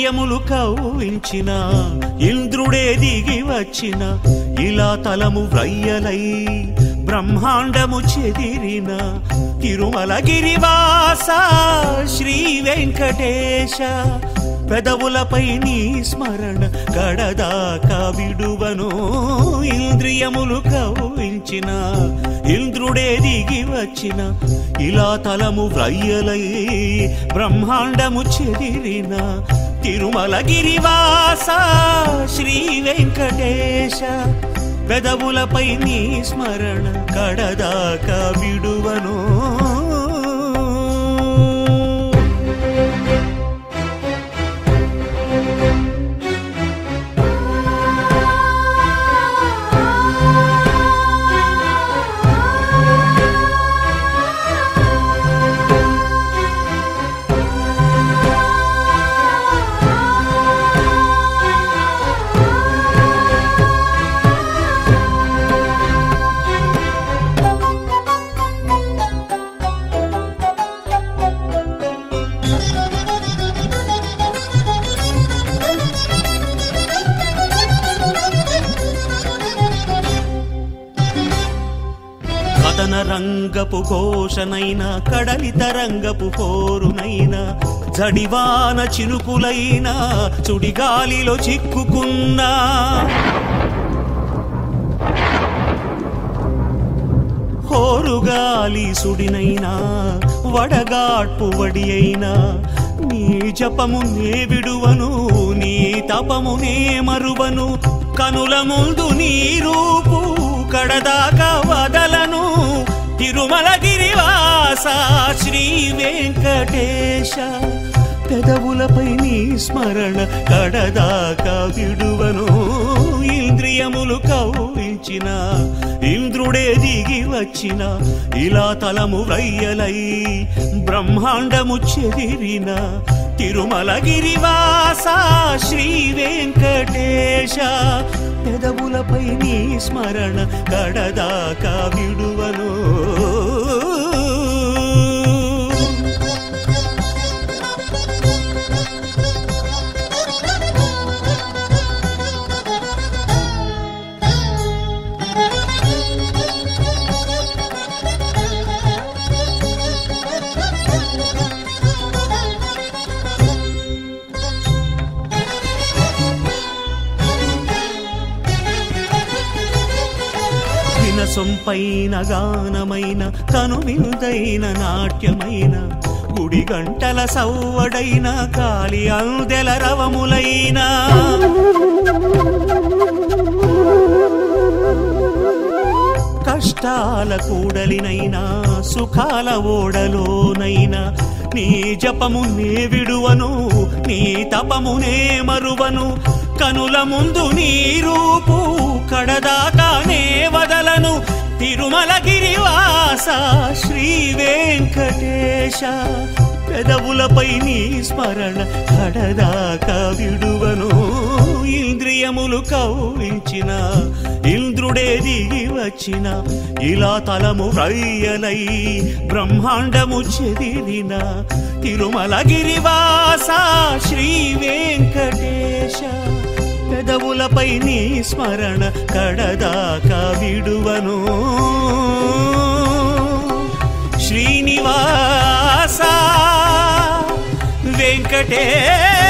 ఇంద్రియములు కవ్వించిన ఇంద్రుడే దిగి వచ్చిన ఇలా తలము వ్రయ్యలై బ్రహ్మాండము చెదిరిన తిరుమల గిరివాస శ్రీ వెంకటేశ పెదవులపై నీ స్మరణ గడదాకా విడువను ఇంద్రియములు కవ్వించిన ఇంద్రుడే దిగి వచ్చిన ఇలా తలము వ్రయ్యలై బ్రహ్మాండము చెదిరిన తిరుమల గిరివాస శ్రీ వెంకటేశ పెదవులపై నీ స్మరణ కడదాకా విడువను కథన రంగపు ఘోషనైన కడలి తరంగపు పోరునైన జడివాన చినుకులైన చుడిగాలిలో చిక్కుకున్నా హోరుగాలి సుడినైనా వడగాట్పు వడి అయినా నీ జపము నే విడువను నీ తపము నే మరువను కనుల ముందు నీ రూపు కడదాకా వదలను తిరుమల గిరివాస శ్రీ వెంకటేశ పెదవులపై నీ స్మరణ కడదాకా విడువను ఇంద్రియములు కవ్వించిన ఇంద్రుడే దిగి వచ్చిన ఇలా తలము రయ్యలై బ్రహ్మాండము చెదిరిన తిరుమల గిరివాస శ్రీ వెంకటేశ పెదవులపై నీ స్మరణ కడదాకా విడువను వినసొంపైన గానమైన కనువిందైన నాట్యమైన గుడి గంటల సవ్వడైన కాలి అందెల రవములైన కష్టాల కూడలినైనా సుఖాల ఓడలోనైనా నీ జపము నే విడువను నీ తపము నే మరువను కనుల ముందు నీ రూపు కడదాకానే వదలను తిరుమల గిరివాస శ్రీ వెంకటేశ పెదవులపై నీ స్మరణ కడదాకా విడువను ఇంద్రియములు కవ్వించిన ఇంద్రుడే దిగి వచ్చిన ఇలా తలము రయ్యలై బ్రహ్మాండము చెదిరిన తిరుమల గిరివాస శ్రీ వెంకటేశ పెదవులపై నీ స్మరణ కడదాకా విడువను శ్రీనివాస వెంకటేశ